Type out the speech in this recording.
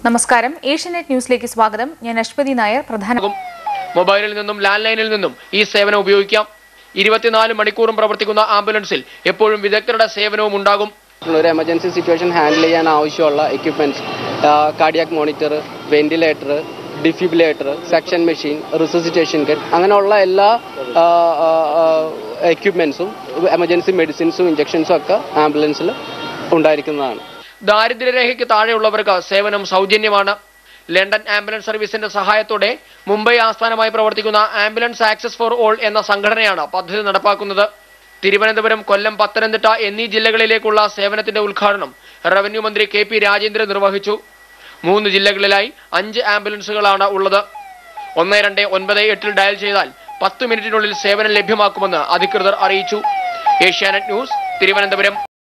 നമസ്കാരം ഏഷ്യനെറ്റ് ന്യൂസിലേക്ക് സ്വാഗതം ഞാൻ അശ്വതി നായർ പ്രധാന ആകും. മൊബൈലിൽ നിന്നും ലാൻഡ് ലൈനിൽ നിന്നും ഈ സേവനം ഉപയോഗിക്കാം ഇരുപത്തിനാല് മണിക്കൂറും പ്രവർത്തിക്കുന്ന ആംബുലൻസിൽ എപ്പോഴും വിദഗ്ധരുടെ സേവനവും ഉണ്ടാകും ഒരു എമർജൻസി സിറ്റുവേഷൻ ഹാൻഡിൽ ചെയ്യാൻ ആവശ്യമുള്ള equipments cardiac monitor ventilator defibrillator section machine resuscitation kit അങ്ങനെയുള്ള എല്ലാ എക്യുപ്മെൻസും എമർജൻസി മെഡിസിൻസും ഇഞ്ചക്ഷൻസും ഒക്കെ ആംബുലൻസിൽ ഉണ്ടായിരിക്കുന്നതാണ് ദാരിദ്ര്യരേഖയ്ക്ക് താഴെയുള്ളവർക്ക് സേവനം സൗജന്യമാണ് ലണ്ടൻ ആംബുലൻസ് സർവീസിന്റെ സഹായത്തോടെ മുംബൈ ആസ്ഥാനമായി പ്രവർത്തിക്കുന്ന ആംബുലൻസ് ആക്സസ് ഫോർ ഓൾ എന്ന സംഘടനയാണ് പദ്ധതി നടപ്പാക്കുന്നത് തിരുവനന്തപുരം കൊല്ലം പത്തനംതിട്ട എന്നീ ജില്ലകളിലേക്കുള്ള സേവനത്തിന്റെ ഉദ്ഘാടനം റവന്യൂ മന്ത്രി കെ പി രാജേന്ദ്രൻ നിർവഹിച്ചു മൂന്ന് ജില്ലകളിലായി അഞ്ച് ആംബുലൻസുകളാണ് ഉള്ളത് ഒന്ന് രണ്ട് ഒൻപത് എട്ടിൽ ഡയൽ ചെയ്താൽ പത്ത് മിനിറ്റിനുള്ളിൽ സേവനം ലഭ്യമാക്കുമെന്ന് അധികൃതർ അറിയിച്ചു ഏഷ്യാനെറ്റ് ന്യൂസ് തിരുവനന്തപുരം